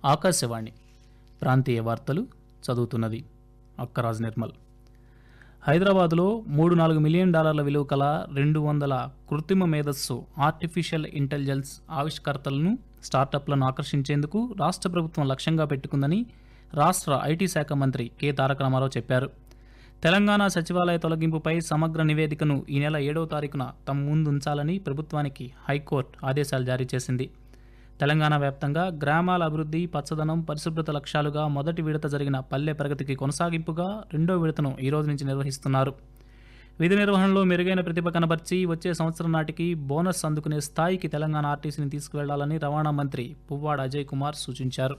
ఆకాశవాణి ప్రాంతీయ వార్తలు చదువుతున్నది అక్కరాజ్ నిర్మల్ హైదరాబాదులో మూడు నాలుగు మిలియన్ డాలర్ల విలువ కల రెండు వందల కృత్రిమ మేధస్సు ఆర్టిఫిషియల్ ఇంటెలిజెన్స్ ఆవిష్కర్తలను స్టార్టప్లను ఆకర్షించేందుకు రాష్ట్ర ప్రభుత్వం లక్ష్యంగా పెట్టుకుందని రాష్ట్ర ఐటీ శాఖ మంత్రి కె తారక రామారావు చెప్పారు తెలంగాణ సచివాలయ తొలగింపుపై సమగ్ర నివేదికను ఈ నెల ఏడవ తారీఖున తమ ముందు ఉంచాలని ప్రభుత్వానికి హైకోర్టు ఆదేశాలు జారీ చేసింది తెలంగాణ వ్యాప్తంగా గ్రామాల అభివృద్ధి పచ్చదనం పరిశుభ్రత లక్ష్యాలుగా మొదటి విడత జరిగిన పల్లె ప్రగతికి కొనసాగింపుగా రెండో విడతను ఈ రోజు నుంచి నిర్వహిస్తున్నారు విధి నిర్వహణలో మెరుగైన ప్రతిభ కనబర్చి వచ్చే సంవత్సరం నాటికి బోనస్ అందుకునే స్థాయికి తెలంగాణ ఆర్టీసీని తీసుకువెళ్లాలని రవాణా మంత్రి పువ్వాడ అజయ్ కుమార్ సూచించారు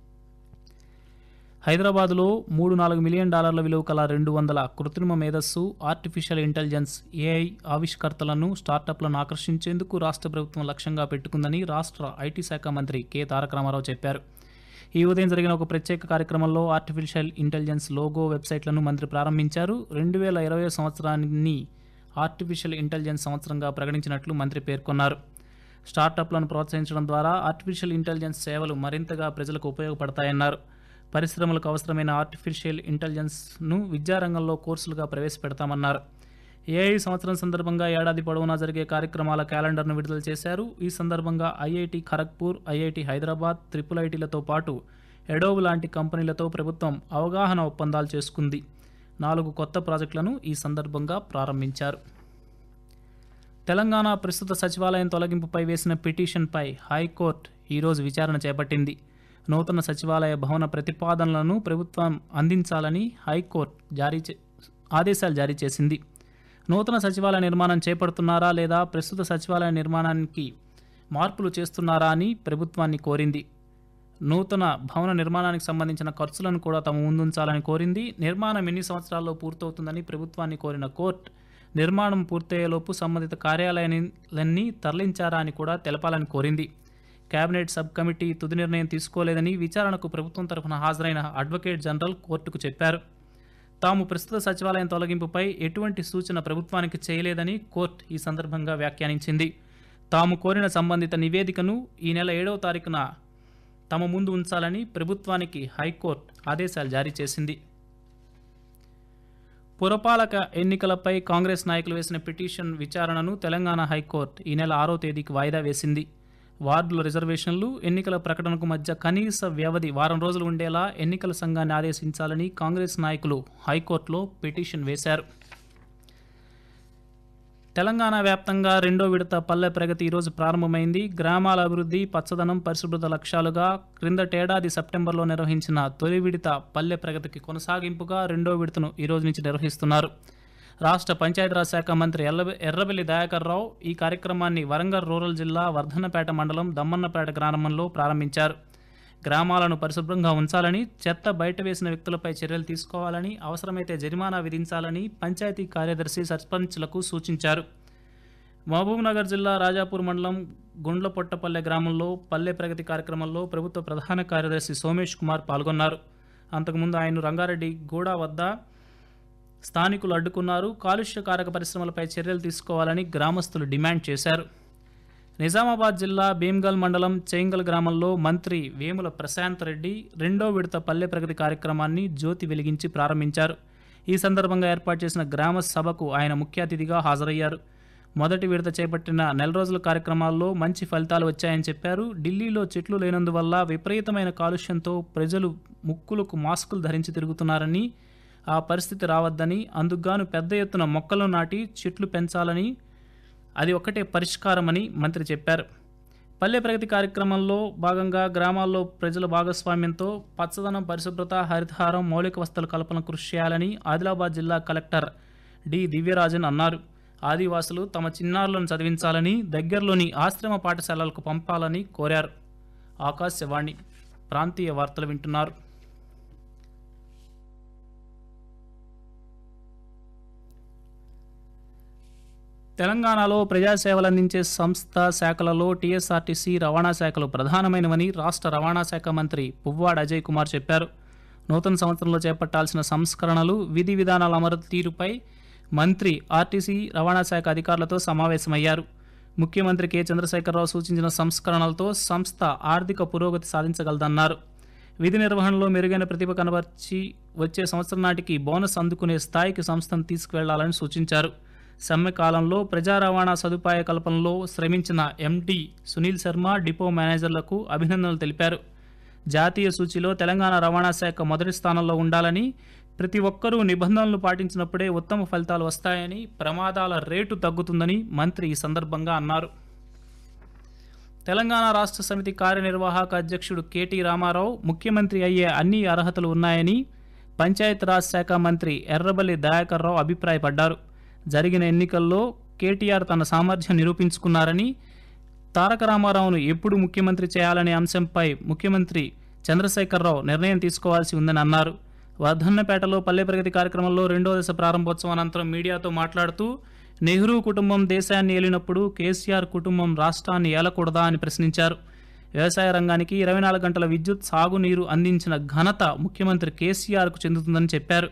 హైదరాబాద్లో మూడు నాలుగు మిలియన్ డాలర్ల విలువ కల రెండు వందల కృత్రిమ మేధస్సు ఆర్టిఫిషియల్ ఇంటెలిజెన్స్ ఏఐ ఆవిష్కర్తలను స్టార్టప్లను ఆకర్షించేందుకు రాష్ట్ర ప్రభుత్వం లక్ష్యంగా పెట్టుకుందని రాష్ట్ర ఐటీ శాఖ మంత్రి కె తారక రామారావు చెప్పారు ఈ ఉదయం జరిగిన ఒక ప్రత్యేక కార్యక్రమంలో ఆర్టిఫిషియల్ ఇంటెలిజెన్స్ లోగో వెబ్సైట్లను మంత్రి ప్రారంభించారు రెండు వేల ఇరవై సంవత్సరాన్ని ఆర్టిఫిషియల్ ఇంటెలిజెన్స్ సంవత్సరంగా ప్రకటించినట్లు మంత్రి పేర్కొన్నారు స్టార్టప్లను ప్రోత్సహించడం ద్వారా ఆర్టిఫిషియల్ ఇంటెలిజెన్స్ సేవలు మరింతగా ప్రజలకు ఉపయోగపడతాయన్నారు పరిశ్రమలకు అవసరమైన ఆర్టిఫిషియల్ ఇంటెలిజెన్స్ను విద్యారంగంలో కోర్సులుగా ప్రవేశపెడతామన్నారు ఏఐ సంవత్సరం సందర్భంగా ఏడాది పొడవునా జరిగే కార్యక్రమాల క్యాలెండర్ను విడుదల చేశారు ఈ సందర్భంగా IIT Kharagpur IIT Hyderabad triple ఐటీలతో పాటు ఎడోవ్ లాంటి కంపెనీలతో ప్రభుత్వం అవగాహన ఒప్పందాలు చేసుకుంది నాలుగు కొత్త ప్రాజెక్టులను ఈ సందర్భంగా ప్రారంభించారు తెలంగాణ ప్రస్తుత సచివాలయం తొలగింపుపై వేసిన పిటిషన్పై హైకోర్టు ఈరోజు విచారణ చేపట్టింది నూతన సచివాలయ భవన ప్రతిపాదనలను ప్రభుత్వం అందించాలని హైకోర్టు జారీ చే ఆదేశాలు జారీ చేసింది నూతన సచివాలయ నిర్మాణం చేపడుతున్నారా లేదా ప్రస్తుత సచివాలయ నిర్మాణానికి మార్పులు చేస్తున్నారా అని ప్రభుత్వాన్ని కోరింది నూతన భవన నిర్మాణానికి సంబంధించిన ఖర్చులను కూడా తమ ముందుంచాలని కోరింది నిర్మాణం ఎన్ని సంవత్సరాల్లో పూర్తవుతుందని ప్రభుత్వాన్ని కోరిన కోర్టు నిర్మాణం పూర్తయ్యేలోపు సంబంధిత కార్యాలయాలన్నీ తరలించారా అని కూడా తెలపాలని కోరింది కేబినెట్ సబ్ కమిటీ తుది నిర్ణయం తీసుకోలేదని విచారణకు ప్రభుత్వం తరఫున హాజరైన అడ్వకేట్ జనరల్ కోర్టుకు చెప్పారు తాము ప్రస్తుత సచివాలయం తొలగింపుపై ఎటువంటి సూచన ప్రభుత్వానికి చేయలేదని కోర్టు ఈ సందర్భంగా వ్యాఖ్యానించింది తాము కోరిన సంబంధిత నివేదికను ఈ నెల ఏడవ తారీఖున తమ ముందు ఉంచాలని ప్రభుత్వానికి హైకోర్టు ఆదేశాలు జారీ చేసింది పురపాలక ఎన్నికలపై కాంగ్రెస్ నాయకులు వేసిన పిటిషన్ విచారణను తెలంగాణ హైకోర్టు ఈ నెల ఆరో తేదీకి వాయిదా వేసింది వార్డుల రిజర్వేషన్లు ఎన్నికల ప్రకటనకు మధ్య కనీస వ్యవధి వారం రోజులు ఉండేలా ఎన్నికల సంఘాన్ని ఆదేశించాలని కాంగ్రెస్ నాయకులు హైకోర్టులో పిటిషన్ వేశారు తెలంగాణ వ్యాప్తంగా రెండో విడత పల్లె ప్రగతి ఈరోజు ప్రారంభమైంది గ్రామాల అభివృద్ధి పచ్చదనం పరిశుభ్రత లక్ష్యాలుగా క్రిందటేడాది సెప్టెంబర్లో నిర్వహించిన తొలి విడత పల్లె ప్రగతికి కొనసాగింపుగా రెండో విడతను ఈ రోజు నుంచి నిర్వహిస్తున్నారు రాష్ట్ర పంచాయతీరాజ్ శాఖ మంత్రి ఎల్ల ఎర్రబెల్లి దయాకర్ రావు ఈ కార్యక్రమాన్ని వరంగల్ రూరల్ జిల్లా వర్ధన్నపేట మండలం దమ్మన్నపేట గ్రామంలో ప్రారంభించారు గ్రామాలను పరిశుభ్రంగా ఉంచాలని చెత్త బయట వేసిన వ్యక్తులపై చర్యలు తీసుకోవాలని అవసరమైతే జరిమానా విధించాలని పంచాయతీ కార్యదర్శి సర్పంచ్లకు సూచించారు మహబూబ్నగర్ జిల్లా రాజాపూర్ మండలం గుండ్లపొట్టపల్లె గ్రామంలో పల్లె ప్రగతి కార్యక్రమంలో ప్రభుత్వ ప్రధాన కార్యదర్శి సోమేష్ కుమార్ పాల్గొన్నారు అంతకుముందు ఆయన రంగారెడ్డి గూడ వద్ద స్థానికులు అడ్డుకున్నారు కాలుష్యకారక పరిశ్రమలపై చర్యలు తీసుకోవాలని గ్రామస్తులు డిమాండ్ చేశారు నిజామాబాద్ జిల్లా భీమ్గల్ మండలం చేంగల్ గ్రామంలో మంత్రి వేముల ప్రశాంత్ రెడ్డి రెండో విడత పల్లె ప్రగతి కార్యక్రమాన్ని జ్యోతి వెలిగించి ప్రారంభించారు ఈ సందర్భంగా ఏర్పాటు చేసిన గ్రామ సభకు ఆయన ముఖ్య అతిథిగా హాజరయ్యారు మొదటి విడత చేపట్టిన నెల రోజుల కార్యక్రమాల్లో మంచి ఫలితాలు వచ్చాయని చెప్పారు ఢిల్లీలో చెట్లు లేనందువల్ల విపరీతమైన కాలుష్యంతో ప్రజలు ముక్కులకు మాస్కులు ధరించి తిరుగుతున్నారని ఆ పరిస్థితి రావద్దని అందుకుగాను పెద్ద ఎత్తున మొక్కలు నాటి చెట్లు పెంచాలని అది ఒక్కటే పరిష్కారమని మంత్రి చెప్పారు పల్లె ప్రగతి కార్యక్రమంలో భాగంగా గ్రామాల్లో ప్రజల భాగస్వామ్యంతో పచ్చదనం పరిశుభ్రత హరితహారం మౌలిక వసతుల కల్పన కృషి చేయాలని ఆదిలాబాద్ జిల్లా కలెక్టర్ డి దివ్యరాజన్ అన్నారు ఆదివాసులు తమ చిన్నారులను చదివించాలని దగ్గరలోని ఆశ్రమ పాఠశాలలకు పంపాలని కోరారు ఆకాశవాణి ప్రాంతీయ వార్తలు వింటున్నారు తెలంగాణలో ప్రజాసేవలు అందించే సంస్థ శాఖలలో టీఎస్ఆర్టీసీ రవాణా శాఖలు ప్రధానమైనవని రాష్ట్ర రవాణా శాఖ మంత్రి పువ్వాడ అజయ్ కుమార్ చెప్పారు నూతన సంవత్సరంలో చేపట్టాల్సిన సంస్కరణలు విధి విధానాల అమలు తీరుపై మంత్రి ఆర్టీసీ రవాణా శాఖ అధికారులతో సమావేశమయ్యారు ముఖ్యమంత్రి కె చంద్రశేఖరరావు సూచించిన సంస్కరణలతో సంస్థ ఆర్థిక పురోగతి సాధించగలదన్నారు విధి నిర్వహణలో మెరుగైన ప్రతిభ కనబర్చి వచ్చే సంవత్సరం నాటికి బోనస్ అందుకునే స్థాయికి సంస్థను తీసుకువెళ్లాలని సూచించారు సమ్మె కాలంలో ప్రజా రవాణా సదుపాయ కల్పనలో శ్రమించిన ఎండి సునీల్ శర్మ డిపో మేనేజర్లకు అభినందనలు తెలిపారు జాతీయ సూచీలో తెలంగాణ రవాణా శాఖ మొదటి స్థానంలో ఉండాలని ప్రతి ఒక్కరూ నిబంధనలు పాటించినప్పుడే ఉత్తమ ఫలితాలు వస్తాయని ప్రమాదాల రేటు తగ్గుతుందని మంత్రి ఈ సందర్భంగా అన్నారు తెలంగాణ రాష్ట్ర సమితి కార్యనిర్వాహక అధ్యక్షుడు కేటీ రామారావు ముఖ్యమంత్రి అయ్యే అన్ని అర్హతలు ఉన్నాయని పంచాయతీరాజ్ శాఖ మంత్రి ఎర్రబల్లి దయాకర్ రావు అభిప్రాయపడ్డారు జరిగిన ఎన్నికల్లో కేటీఆర్ తన సామర్థ్యం నిరూపించుకున్నారని తారక రామారావును ఎప్పుడు ముఖ్యమంత్రి చేయాలనే అంశంపై ముఖ్యమంత్రి చంద్రశేఖరరావు నిర్ణయం తీసుకోవాల్సి ఉందని అన్నారు వర్ధన్నపేటలో పల్లె ప్రగతి కార్యక్రమంలో రెండో దశ ప్రారంభోత్సవం అనంతరం మీడియాతో మాట్లాడుతూ నెహ్రూ కుటుంబం దేశాన్ని ఏలినప్పుడు కేసీఆర్ కుటుంబం రాష్ట్రాన్ని ఏలకూడదా అని ప్రశ్నించారు వ్యవసాయ రంగానికి ఇరవై నాలుగు గంటల విద్యుత్ సాగునీరు అందించిన ఘనత ముఖ్యమంత్రి కేసీఆర్కు చెందుతుందని చెప్పారు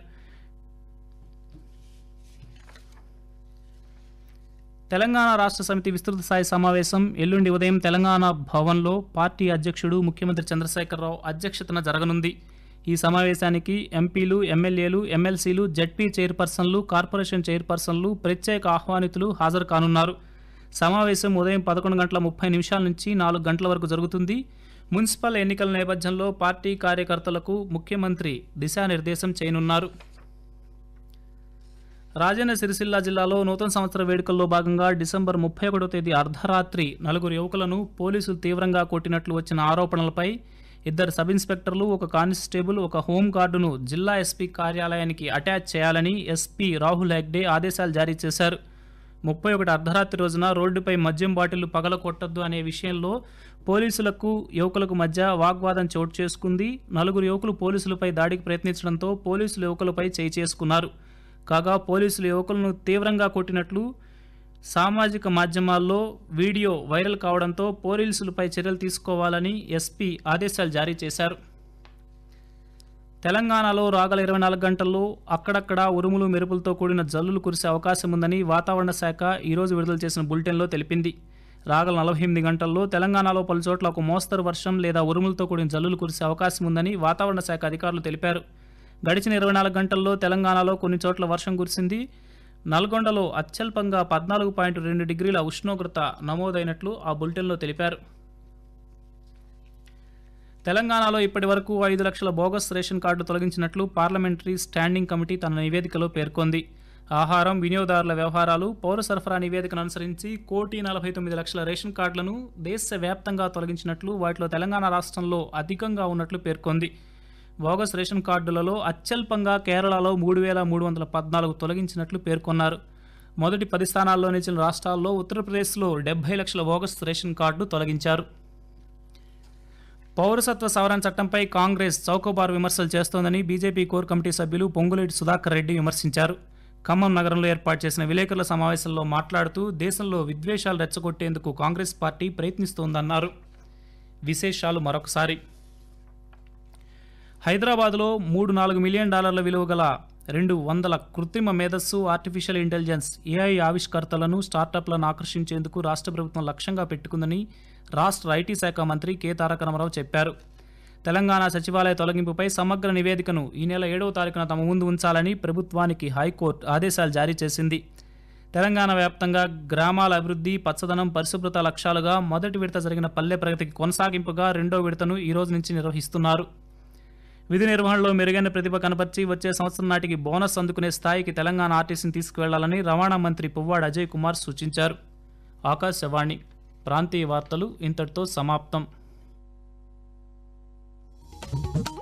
తెలంగాణ రాష్ట్ర సమితి విస్తృత స్థాయి సమావేశం ఎల్లుండి ఉదయం తెలంగాణ భవన్లో పార్టీ అధ్యక్షుడు ముఖ్యమంత్రి చంద్రశేఖరరావు అధ్యక్షతన జరగనుంది ఈ సమావేశానికి ఎంపీలు ఎమ్మెల్యేలు ఎమ్మెల్సీలు జడ్పీ చైర్పర్సన్లు కార్పొరేషన్ చైర్పర్సన్లు ప్రత్యేక ఆహ్వానితులు హాజరు కానున్నారు సమావేశం ఉదయం పదకొండు గంటల ముప్పై నిమిషాల నుంచి నాలుగు గంటల వరకు జరుగుతుంది మున్సిపల్ ఎన్నికల నేపథ్యంలో పార్టీ కార్యకర్తలకు ముఖ్యమంత్రి దిశానిర్దేశం చేయనున్నారు రాజన్న సిరిసిల్ల జిల్లాలో నూతన సంవత్సర వేడుకల్లో భాగంగా డిసెంబర్ ముప్పై ఒకటో తేదీ అర్ధరాత్రి నలుగురు యువకులను పోలీసులు తీవ్రంగా కొట్టినట్లు వచ్చిన ఆరోపణలపై ఇద్దరు సబ్ ఇన్స్పెక్టర్లు ఒక కానిస్టేబుల్ ఒక హోంగార్డును జిల్లా ఎస్పీ కార్యాలయానికి అటాచ్ చేయాలని ఎస్పీ రాహుల్ హెగ్డే ఆదేశాలు జారీ చేశారు ముప్పై ఒకటి అర్ధరాత్రి రోజున రోడ్డుపై మద్యం బాటిళ్లు పగల కొట్టద్దు అనే విషయంలో పోలీసులకు యువకులకు మధ్య వాగ్వాదం చోటు చేసుకుంది నలుగురు యువకులు పోలీసులపై దాడికి ప్రయత్నించడంతో పోలీసులు యువకులపై చేయి చేసుకున్నారు కాగా పోలీసులు యువకులను తీవ్రంగా కొట్టినట్లు సామాజిక మాధ్యమాల్లో వీడియో వైరల్ కావడంతో పోలీసులపై చర్యలు తీసుకోవాలని ఎస్పీ ఆదేశాలు జారీ చేశారు తెలంగాణలో రాగల ఇరవై నాలుగు గంటల్లో అక్కడక్కడ ఉరుములు మెరుపులతో కూడిన జల్లులు కురిసే అవకాశం ఉందని వాతావరణ శాఖ ఈరోజు విడుదల చేసిన బులెటిన్లో తెలిపింది రాగల నలభై ఎనిమిది గంటల్లో తెలంగాణలో పలు చోట్ల ఒక మోస్తరు వర్షం లేదా ఉరుములతో కూడిన జల్లులు కురిసే అవకాశం ఉందని వాతావరణ శాఖ అధికారులు తెలిపారు గడిచిన ఇరవై నాలుగు గంటల్లో తెలంగాణలో కొన్ని చోట్ల వర్షం కురిసింది నల్గొండలో అత్యల్పంగా పద్నాలుగు పాయింట్ రెండు డిగ్రీల ఉష్ణోగ్రత నమోదైనట్లు ఆ బులెటిన్లో తెలిపారు తెలంగాణలో ఇప్పటి వరకు ఐదు లక్షల బోగస్ రేషన్ కార్డు తొలగించినట్లు పార్లమెంటరీ స్టాండింగ్ కమిటీ తన నివేదికలో పేర్కొంది ఆహారం వినియోగదారుల వ్యవహారాలు పౌర సరఫరా నివేదికను అనుసరించి కోటి నలభై తొమ్మిది లక్షల రేషన్ కార్డులను దేశవ్యాప్తంగా తొలగించినట్లు వాటిలో తెలంగాణ రాష్ట్రంలో అధికంగా ఉన్నట్లు పేర్కొంది బోగస్ రేషన్ కార్డులలో అత్యల్పంగా కేరళలో మూడు వేల మూడు వందల పద్నాలుగు తొలగించినట్లు పేర్కొన్నారు మొదటి పది స్థానాల్లో నిలిచిన రాష్ట్రాల్లో ఉత్తరప్రదేశ్లో డెబ్బై లక్షల బోగస్ రేషన్ కార్డు తొలగించారు పౌరసత్వ సవరణ చట్టంపై కాంగ్రెస్ చౌకబారు విమర్శలు చేస్తోందని బీజేపీ కోర్ కమిటీ సభ్యులు పొంగులేటి సుధాకర్ రెడ్డి విమర్శించారు ఖమ్మం నగరంలో ఏర్పాటు చేసిన విలేకరుల సమావేశంలో మాట్లాడుతూ దేశంలో విద్వేషాలు రెచ్చగొట్టేందుకు కాంగ్రెస్ పార్టీ ప్రయత్నిస్తోందన్నారు విశేషాలు మరొకసారి హైదరాబాద్లో మూడు నాలుగు మిలియన్ డాలర్ల విలువ గల రెండు వందల కృత్రిమ మేధస్సు ఆర్టిఫిషియల్ ఇంటెలిజెన్స్ ఏఐ ఆవిష్కర్తలను స్టార్టప్లను ఆకర్షించేందుకు రాష్ట్ర ప్రభుత్వం లక్ష్యంగా పెట్టుకుందని రాష్ట్ర ఐటీ శాఖ మంత్రి కె తారక రామారావు చెప్పారు తెలంగాణ సచివాలయ తొలగింపుపై సమగ్ర నివేదికను ఈ నెల ఏడవ తారీఖున తమ ముందు ఉంచాలని ప్రభుత్వానికి హైకోర్టు ఆదేశాలు జారీ చేసింది తెలంగాణ వ్యాప్తంగా గ్రామాల అభివృద్ధి పచ్చదనం పరిశుభ్రత లక్ష్యాలుగా మొదటి విడత జరిగిన పల్లె ప్రగతికి కొనసాగింపుగా రెండో విడతను ఈ రోజు నుంచి నిర్వహిస్తున్నారు విధి నిర్వహణలో మెరుగైన ప్రతిభ కనపర్చి వచ్చే సంవత్సరం నాటికి బోనస్ అందుకునే స్థాయికి తెలంగాణ ఆర్టీసీని తీసుకువెళ్లాలని రవాణా మంత్రి పువ్వాడ అజయ్ కుమార్ సూచించారు ఆకాశవాణి ప్రాంతీయ వార్తలు ఇంతటితో సమాప్తం